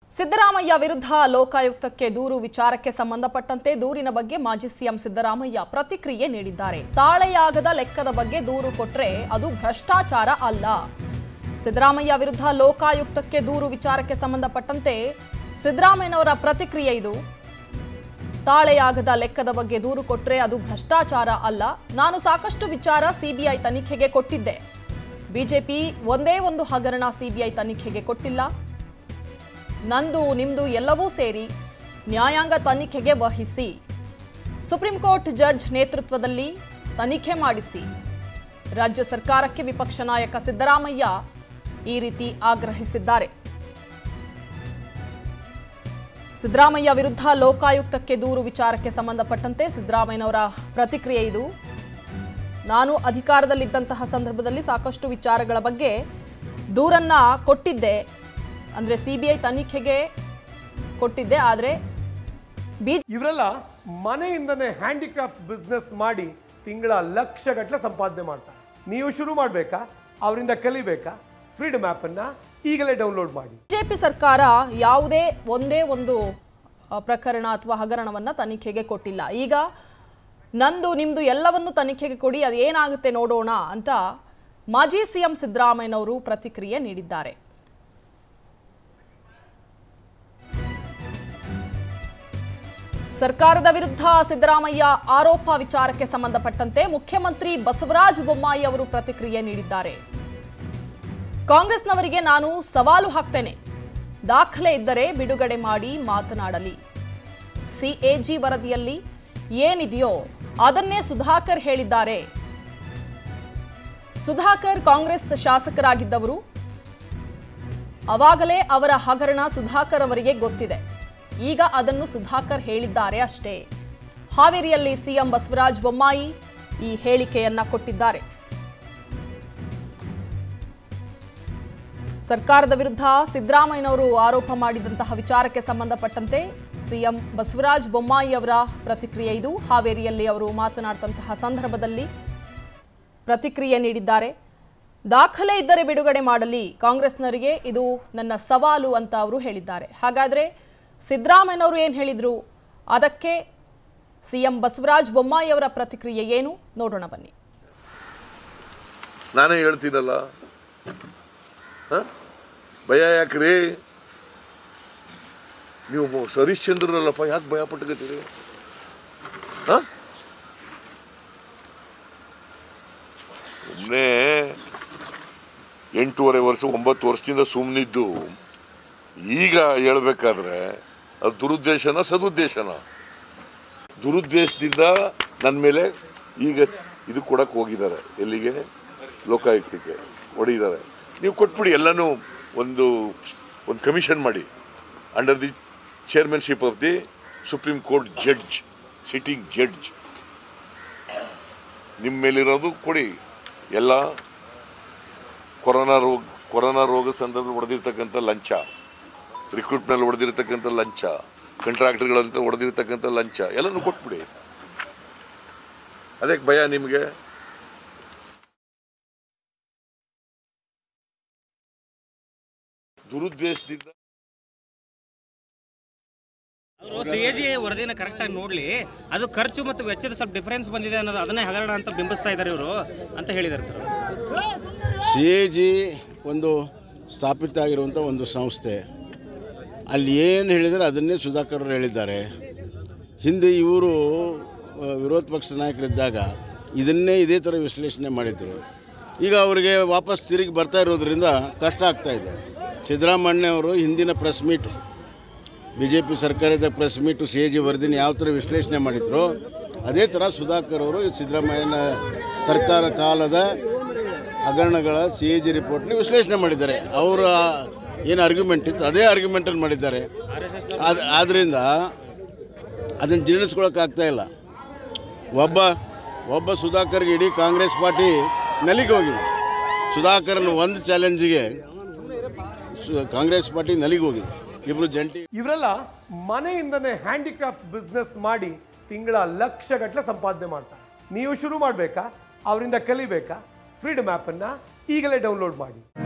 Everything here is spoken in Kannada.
ಸಿದ್ದರಾಮಯ್ಯ ವಿರುದ್ಧ ಲೋಕಾಯುಕ್ತಕ್ಕೆ ದೂರು ವಿಚಾರಕ್ಕೆ ಸಂಬಂಧಪಟ್ಟಂತೆ ದೂರಿನ ಬಗ್ಗೆ ಮಾಜಿ ಸಿಎಂ ಸಿದ್ದರಾಮಯ್ಯ ಪ್ರತಿಕ್ರಿಯೆ ನೀಡಿದ್ದಾರೆ ತಾಳೆಯಾಗದ ಲೆಕ್ಕದ ಬಗ್ಗೆ ದೂರು ಕೊಟ್ರೆ ಅದು ಭ್ರಷ್ಟಾಚಾರ ಅಲ್ಲ ಸಿದ್ದರಾಮಯ್ಯ ವಿರುದ್ಧ ಲೋಕಾಯುಕ್ತಕ್ಕೆ ದೂರು ವಿಚಾರಕ್ಕೆ ಸಂಬಂಧಪಟ್ಟಂತೆ ಸಿದ್ದರಾಮಯ್ಯನವರ ಪ್ರತಿಕ್ರಿಯೆ ಇದು ತಾಳೆಯಾಗದ ಲೆಕ್ಕದ ಬಗ್ಗೆ ದೂರು ಕೊಟ್ರೆ ಅದು ಭ್ರಷ್ಟಾಚಾರ ಅಲ್ಲ ನಾನು ಸಾಕಷ್ಟು ವಿಚಾರ ಸಿಬಿಐ ತನಿಖೆಗೆ ಕೊಟ್ಟಿದ್ದೆ ಬಿಜೆಪಿ ಒಂದೇ ಒಂದು ಹಗರಣ ಸಿಬಿಐ ತನಿಖೆಗೆ ಕೊಟ್ಟಿಲ್ಲ ನಂದು ನಿಮ್ದು ಎಲ್ಲವೂ ಸೇರಿ ನ್ಯಾಯಾಂಗ ತನಿಖೆಗೆ ವಹಿಸಿ ಸುಪ್ರೀಂ ಕೋರ್ಟ್ ಜಡ್ಜ್ ನೇತೃತ್ವದಲ್ಲಿ ತನಿಖೆ ಮಾಡಿಸಿ ರಾಜ್ಯ ಸರ್ಕಾರಕ್ಕೆ ವಿಪಕ್ಷ ನಾಯಕ ಸಿದ್ದರಾಮಯ್ಯ ಈ ರೀತಿ ಆಗ್ರಹಿಸಿದ್ದಾರೆ ಸಿದ್ದರಾಮಯ್ಯ ವಿರುದ್ಧ ಲೋಕಾಯುಕ್ತಕ್ಕೆ ದೂರು ವಿಚಾರಕ್ಕೆ ಸಂಬಂಧಪಟ್ಟಂತೆ ಸಿದ್ದರಾಮಯ್ಯನವರ ಪ್ರತಿಕ್ರಿಯೆ ಇದು ನಾನು ಅಧಿಕಾರದಲ್ಲಿದ್ದಂತಹ ಸಂದರ್ಭದಲ್ಲಿ ಸಾಕಷ್ಟು ವಿಚಾರಗಳ ಬಗ್ಗೆ ದೂರನ್ನ ಕೊಟ್ಟಿದ್ದೆ ಅಂದರೆ ಸಿ ಬಿ ಐ ತನಿಖೆಗೆ ಕೊಟ್ಟಿದ್ದೆ ಆದರೆ ಬಿ ಇವರೆಲ್ಲ ಮನೆಯಿಂದನೇ ಹ್ಯಾಂಡಿಕ್ರಾಫ್ಟ್ ಬಿಸ್ನೆಸ್ ಮಾಡಿ ತಿಂಗಳ ಲಕ್ಷ ಗಟ್ಟಲೆ ಸಂಪಾದನೆ ಮಾಡ್ತಾರೆ ನೀವು ಶುರು ಮಾಡಬೇಕಾ ಅವರಿಂದ ಕಲಿಬೇಕಾ ಫ್ರೀಡಮ್ ಆ್ಯಪನ್ನು ಈಗಲೇ ಡೌನ್ಲೋಡ್ ಮಾಡಿ ಬಿಜೆಪಿ ಸರ್ಕಾರ ಯಾವುದೇ ಒಂದೇ ಒಂದು ಅ, ಪ್ರಕರಣ ಅಥವಾ ಹಗರಣವನ್ನ ತನಿಖೆಗೆ ಕೊಟ್ಟಿಲ್ಲ ಈಗ ನಂದು ನಿಮ್ದು ಎಲ್ಲವನ್ನು ತನಿಖೆಗೆ ಕೊಡಿ ಅದು ಏನಾಗುತ್ತೆ ನೋಡೋಣ ಅಂತ ಮಾಜಿ ಸಿಎಂ ಸಿದ್ದರಾಮಯ್ಯನವರು ಪ್ರತಿಕ್ರಿಯೆ ನೀಡಿದ್ದಾರೆ ಸರ್ಕಾರದ ವಿರುದ್ಧ ಸಿದ್ದರಾಮಯ್ಯ ಆರೋಪ ವಿಚಾರಕ್ಕೆ ಸಂಬಂಧಪಟ್ಟಂತೆ ಮುಖ್ಯಮಂತ್ರಿ ಬಸವರಾಜ ಬೊಮ್ಮಾಯಿ ಅವರು ಪ್ರತಿಕ್ರಿಯೆ ನೀಡಿದ್ದಾರೆ ಕಾಂಗ್ರೆಸ್ನವರಿಗೆ ನಾನು ಸವಾಲು ಹಾಕ್ತೇನೆ ದಾಖಲೆ ಇದ್ದರೆ ಬಿಡುಗಡೆ ಮಾಡಿ ಮಾತನಾಡಲಿ ಸಿಎಜಿ ವರದಿಯಲ್ಲಿ ಏನಿದೆಯೋ ಅದನ್ನೇ ಸುಧಾಕರ್ ಹೇಳಿದ್ದಾರೆ ಸುಧಾಕರ್ ಕಾಂಗ್ರೆಸ್ ಶಾಸಕರಾಗಿದ್ದವರು ಅವಾಗಲೇ ಅವರ ಹಗರಣ ಸುಧಾಕರ್ ಅವರಿಗೆ ಗೊತ್ತಿದೆ ಈಗ ಅದನ್ನು ಸುಧಾಕರ್ ಹೇಳಿದ್ದಾರೆ ಅಷ್ಟೇ ಹಾವೇರಿಯಲ್ಲಿ ಸಿಎಂ ಬಸವರಾಜ ಬೊಮ್ಮಾಯಿ ಈ ಹೇಳಿಕೆಯನ್ನ ಕೊಟ್ಟಿದ್ದಾರೆ ಸರ್ಕಾರದ ವಿರುದ್ಧ ಸಿದ್ದರಾಮಯ್ಯನವರು ಆರೋಪ ಮಾಡಿದಂತಹ ವಿಚಾರಕ್ಕೆ ಸಂಬಂಧಪಟ್ಟಂತೆ ಸಿಎಂ ಬಸವರಾಜ ಬೊಮ್ಮಾಯಿ ಅವರ ಪ್ರತಿಕ್ರಿಯೆ ಇದು ಹಾವೇರಿಯಲ್ಲಿ ಅವರು ಮಾತನಾಡಿದಂತಹ ಸಂದರ್ಭದಲ್ಲಿ ಪ್ರತಿಕ್ರಿಯೆ ನೀಡಿದ್ದಾರೆ ದಾಖಲೆ ಇದ್ದರೆ ಬಿಡುಗಡೆ ಮಾಡಲಿ ಕಾಂಗ್ರೆಸ್ನವರಿಗೆ ಇದು ನನ್ನ ಸವಾಲು ಅಂತ ಅವರು ಹೇಳಿದ್ದಾರೆ ಹಾಗಾದರೆ ಸಿದ್ದರಾಮಯ್ಯನವರು ಏನು ಹೇಳಿದ್ರು ಅದಕ್ಕೆ ಸಿಎಂ ಬಸವರಾಜ ಬೊಮ್ಮಾಯಿ ಅವರ ಪ್ರತಿಕ್ರಿಯೆ ಏನು ನೋಡೋಣ ಬನ್ನಿ ನಾನೇ ಹೇಳ್ತೀನಲ್ಲ ಹ? ಭಯ ಯಾಕ್ರಿ ನೀವು ಹರಿಶ್ಚಂದ್ರರಲ್ಲಪ್ಪ ಯಾಕೆ ಭಯ ಪಟ್ಕೋತೀರಿ ಹ ಸುಮ್ಮನೆ ಎಂಟೂವರೆ ವರ್ಷ ಒಂಬತ್ತು ವರ್ಷದಿಂದ ಸುಮ್ಮನಿದ್ದು ಈಗ ಹೇಳ್ಬೇಕಾದ್ರೆ ಅದು ದುರುದ್ದೇಶನ ಸದುದ್ದೇಶನ ದುರುದ್ದೇಶದಿಂದ ನನ್ನ ಮೇಲೆ ಈಗ ಇದು ಕೊಡಕ್ಕೆ ಹೋಗಿದ್ದಾರೆ ಎಲ್ಲಿಗೆ ಲೋಕಾಯುಕ್ತಕ್ಕೆ ಹೊಡಿದ್ದಾರೆ ನೀವು ಕೊಟ್ಬಿಡಿ ಎಲ್ಲನೂ ಒಂದು ಒಂದು ಕಮಿಷನ್ ಮಾಡಿ under the chairmanship of the supreme court judge sitting judge ನಿಮ್ಮ ಮೇಲಿರೋದು ಕೊಡಿ ಎಲ್ಲ ಕೊರೋನಾ ರೋಗ ಕೊರೋನಾ ರೋಗ ಸಂದರ್ಭ ಹೊಡೆದಿರ್ತಕ್ಕಂಥ ಲಂಚ ರಿಕ್ರೂಟ್ಮೆಂಟ್ ಹೊಡೆದಿರ್ತಕ್ಕಂಥ ಲಂಚ ಕಾಂಟ್ರಾಕ್ಟರ್ಗಳಂತ ಹೊಡೆದಿರ್ತಕ್ಕಂಥ ಲಂಚ ಎಲ್ಲನೂ ಕೊಟ್ಬಿಡಿ ಅದಕ್ಕೆ ಭಯ ನಿಮಗೆ ದುರುದ್ದೇಶದಿಂದ ಅವರು ಸಿ ಎ ಜಿ ವರದಿನ ಕರೆಕ್ಟಾಗಿ ನೋಡ್ಲಿ ಅದು ಖರ್ಚು ಮತ್ತು ವೆಚ್ಚದ ಸ್ವಲ್ಪ ಡಿಫರೆನ್ಸ್ ಬಂದಿದೆ ಅನ್ನೋದು ಅದನ್ನೇ ಹಗರಣ ಅಂತ ಬಿಂಬಿಸ್ತಾ ಇದ್ದಾರೆ ಇವರು ಅಂತ ಹೇಳಿದ್ದಾರೆ ಸರ್ ಸಿ ಎ ಜಿ ಒಂದು ಸ್ಥಾಪಿತ ಆಗಿರುವಂಥ ಒಂದು ಸಂಸ್ಥೆ ಅಲ್ಲಿ ಏನು ಹೇಳಿದರೆ ಅದನ್ನೇ ಸುಧಾಕರ್ ಅವರು ಹೇಳಿದ್ದಾರೆ ಹಿಂದೆ ಇವರು ಆ, ವಿರೋಧ ಪಕ್ಷ ನಾಯಕರಿದ್ದಾಗ ಇದನ್ನೇ ಇದೇ ಥರ ವಿಶ್ಲೇಷಣೆ ಮಾಡಿದರು ಈಗ ಅವರಿಗೆ ವಾಪಸ್ ತಿರುಗಿ ಬರ್ತಾ ಇರೋದ್ರಿಂದ ಕಷ್ಟ ಆಗ್ತಾ ಇದೆ ಸಿದ್ದರಾಮಯ್ಯ ಅವರು ಹಿಂದಿನ press meet B J P ಸರ್ಕಾರದ press meet C A G ವರದಿನ ಯಾವ ಥರ ವಿಶ್ಲೇಷಣೆ ಮಾಡಿದ್ರು ಅದೇ ಥರ ಸುಧಾಕರ್ ಅವರು ಸಿದ್ದರಾಮಯ್ಯನ ಸರ್ಕಾರ ಕಾಲದ ಹಗರಣಗಳ ಸಿ ಎ ಜಿ ರಿಪೋರ್ಟ್ನ ವಿಶ್ಲೇಷಣೆ ಮಾಡಿದ್ದಾರೆ ಅವರ ಏನು ಆರ್ಗ್ಯುಮೆಂಟ್ ಇತ್ತು ಅದೇ ಆರ್ಗ್ಯುಮೆಂಟನ್ನು ಮಾಡಿದ್ದಾರೆ ಅದು ಆದ್ದರಿಂದ ಅದನ್ನು ಜೀರ್ಣಿಸ್ಕೊಳಕ್ಕಾಗ್ತಾ ಇಲ್ಲ ಒಬ್ಬ ಒಬ್ಬ ಸುಧಾಕರ್ಗೆ ಇಡೀ ಕಾಂಗ್ರೆಸ್ ಪಾರ್ಟಿ ನಲಿಗೆ ಹೋಗಿದೆ ಸುಧಾಕರನ ಒಂದು ಚಾಲೆಂಜಿಗೆ ಸು- ಕಾಂಗ್ರೆಸ್ ಪಾರ್ಟಿ ನಲಿಗೆ ಹೋಗಿದೆ ಇಬ್ಬರು ಜಂಟಿ ಇವರೆಲ್ಲ ಮನೆಯಿಂದನೇ ಹ್ಯಾಂಡಿಕ್ರಾಫ್ಟ್ ಬಿಸ್ನೆಸ್ ಮಾಡಿ ತಿಂಗಳ ಲಕ್ಷ ಗಟ್ಟಲೆ ಸಂಪಾದನೆ ಮಾಡ್ತಾರೆ ನೀವು ಶುರು ಮಾಡಬೇಕಾ ಅವರಿಂದ ಕಲಿಬೇಕಾ ಫ್ರೀಡಮ್ ಆ್ಯಪನ್ನು ಈಗಲೇ ಡೌನ್ಲೋಡ್ ಮಾಡಿ